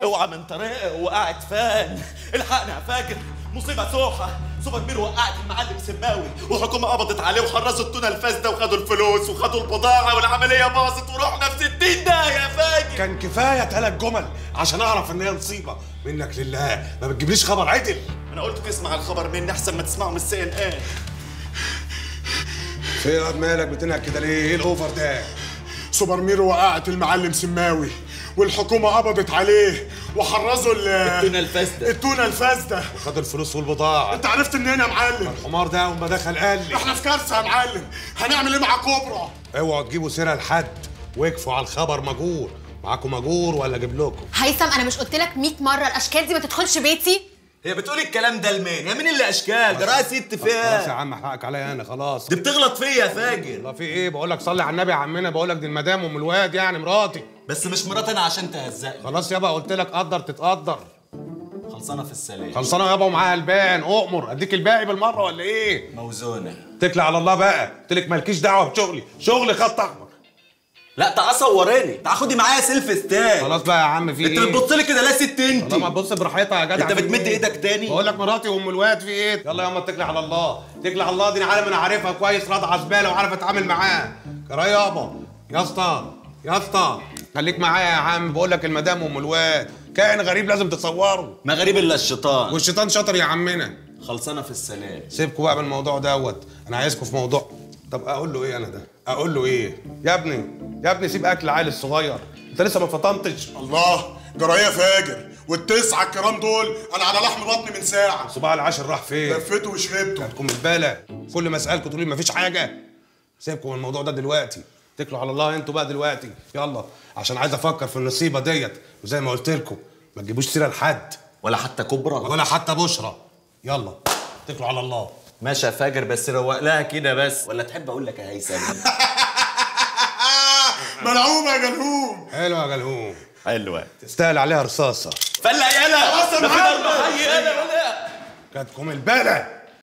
اوعى من طريقي وقعت فان الحقني يا فاجر مصيبه سوحه سوبر مير وقعت المعلم سماوي والحكومه قبضت عليه وحرزوا التونه الفاسده وخدوا الفلوس وخدوا البضاعه والعمليه باظت ورحنا في 60 ده يا فاجر كان كفايه ثلاث جمل عشان اعرف ان هي نصيبه منك لله ما بتجيبليش خبر عدل انا قلت تسمع الخبر مني احسن ما تسمعه من السي ان ان في يا مالك بتنهك كده ليه ايه الاوفر ده سوبر ميرو وقعت المعلم سماوي والحكومة قبضت عليه وحرزوا ال التونه الفاسده التونة الفاسدة خد الفلوس والبضاعه انت عرفت منين يا معلم؟ الحمار ده اول ما دخل قال لي احنا في كارثة يا معلم هنعمل ايه مع كوبرا؟ اوعوا تجيبوا سيره لحد وقفوا على الخبر مجور معاكم مجور ولا اجيب لكم هيثم انا مش قلت لك 100 مره الاشكال دي ما تدخلش بيتي هي بتقول الكلام ده لمين يا مين اللي اشكال جرايه ست خلاص يا فيها عم حقك عليا انا خلاص دي بتغلط فيا يا فاجر والله في ايه بقول لك صلي على النبي يا عمنا بقول لك دي المدام ام الواد يعني مراتي بس مش مراتي انا عشان تهزقني خلاص يابا قلت لك قدر تتقدر خلصانه في السلام خلصانه يابا ومعاها البان اؤمر اديك الباقي بالمره ولا ايه موزونه اتكلي على الله بقى قلت لك مالكيش دعوه بشغلي شغلي خط احمر لا تعال صوريني تعال خدي معايا سيلف ستاند خلاص بقى يا عم في انت ايه بتبص لي كده لا ست انت والله ما تبص براحتها يا جدع انت في بتمد إيه؟ ايدك تاني بقول لك مراتي وام الواد في ايه يلا يا اما اتكلي على الله اتكلي على الله دي عالم انا عارفها كويس راضعه زباله وعارف اتعامل معاها كرايه يابا يا اسطى يا اسطى خليك معايا يا عم بقول لك المدام ام الواد كائن غريب لازم تتصوره ما غريب الا الشيطان والشيطان شاطر يا عمنا خلصانه في السلام سيبكوا بقى من الموضوع دوت انا عايزكم في موضوع طب اقول له ايه انا ده اقول له ايه يا ابني يا ابني سيب اكل عيل الصغير انت لسه ما فطمتش الله جرايه فاجر والتسعة الكرام دول انا على لحم بطني من ساعة صباع العاشر راح فين لفيته وشربته لكم البالة كل ما اسالكم تقولوا لي مفيش حاجه سيبكم من الموضوع ده دلوقتي اتكلوا على الله انتوا بقى دلوقتي يلا عشان عايز افكر في النصيبه ديت وزي ما قلت لكم ما تجيبوش سيره لحد ولا حتى كبرى ولا حتى بشرى يلا اتكلوا على الله ماشي يا فاجر بس روق لها كده بس ولا تحب اقول لك يا هيثم ملعوب يا جلهوم حلو يا جلهوم حلوه تستاهل عليها رصاصه فلا يالا خلاص يا ده في معلم. ضرب حي يالا ولا كاتكم البالة